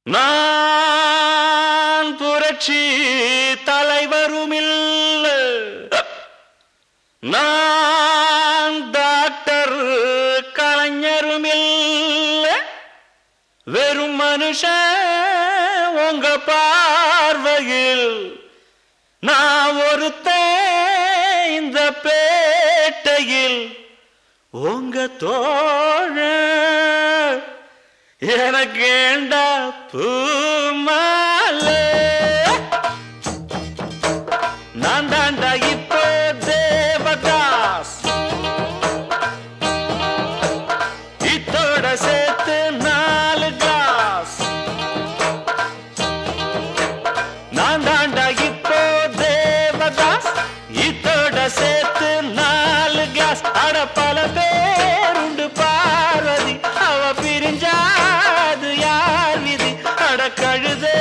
நான் புரட்சி தலைவருமில்ல நான் டாக்டர் கலைஞருமில்ல வெறும் மனுஷன் உங்க பார்வையில் நான் ஒருத்தன் இந்த பேட்டையில் உங்க தோழ எனக்கு ஏண்டா பூமாலே நான் தாண்டா இப்போ தேவதாஸ் இத்தோட சேர்த்து நாலு கிளாஸ் நான் தாண்டா இப்போ தேவதாஸ் இத்தோட சேர்த்து நாலு கிளாஸ் அட பல பேருண்டு பார்வதி அவ பிரிஞ்சாது யார் விதி அட கழுதே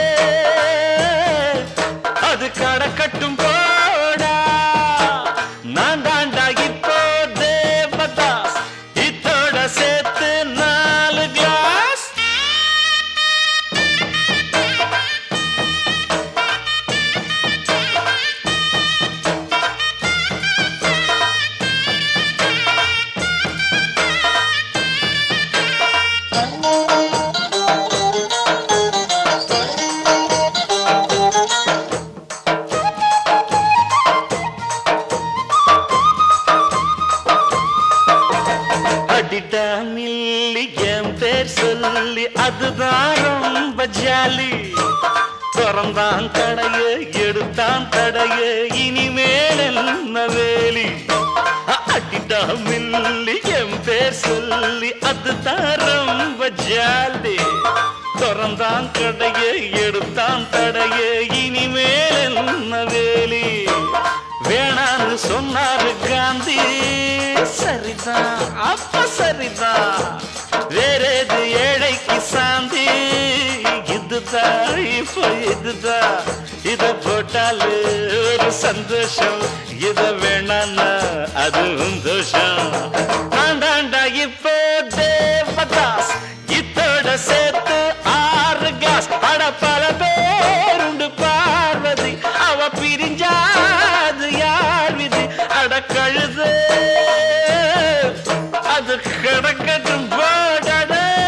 அது கடக்கட்டும் போடா நான் தாண்டா இப்போ தேவதாஸ் இத்தோட சேர்த்து நாலு கிளாஸ் அடிடா மில்லி என் பேர் சொல்லி அதுதான் ரொம்ப ஜாலி திறந்தான் கடைய எடுத்தான் தடைய இனிமேல் என்ன வேலி அடிடா மில்லி என் பேர் சொல்லி அதுதான் ரொம்ப ஜாலி திறந்தான் கடைய எடுத்தான் தடைய இனிமேல் என்ன வேலி வேணான்னு சொன்னாரு காந்தி சரிதான் அப்ப சரிதான் வேற எது ஏழைக்கு சாந்தி இதுதான் இப்ப இதுதான் இத போட்டாலு ஒரு சந்தோஷம் இத வேணான்னா அதுவும் தோஷம் நான் தாண்டா இப்போ தேவதாஸ் இத்தோட சேர்த்து ஆறு கிளாஸ் அட பல பேருண்டு பார்வதி அவ பிரிஞ்சாது யார் விதி அட கழுது அது கிடக்கட்டும் போடட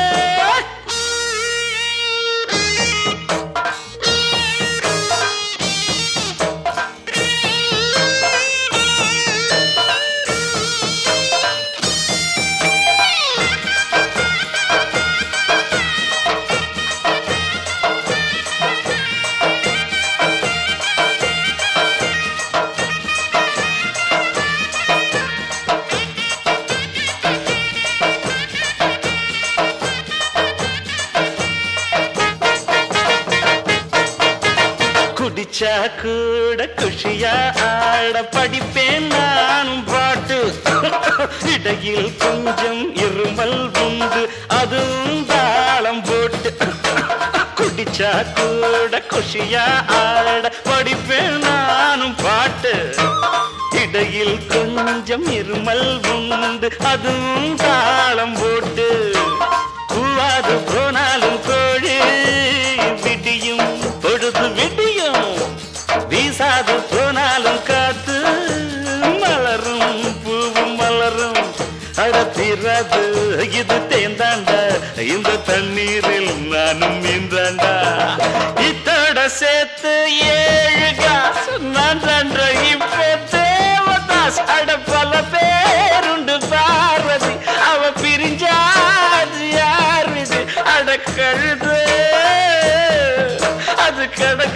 குடிச்சா கூட குஷியா ஆட படிப்பேன் நானும் பாட்டு இடையில் கொஞ்சம் இருமல் உண்டு அதுவும் தாளம் போட்டு குடிச்சா கூட குஷியா ஆட படிப்பேன் நானும் பாட்டு இடையில் கொஞ்சம் இருமல் உண்டு அதுவும் தாளம் போட்டு கூவாது போனாலும் கோழி விடியும் பொழுது விடியும் வீசாது போனாலும் காத்து மலரும் பூவும் மலரும் அடத்திராது இது தேந்தாண்டா இந்த தண்ணீரில் நானும் மீந்தாண்டா இத்தோட சேர்த்து ஏழு காசு நான் தாண்ட இப்போ தேவதாஸ் அட பல பேருண்டு பார்வதி அவ பிரிஞ்சாது யார் இது அட கழுது அது கடக்க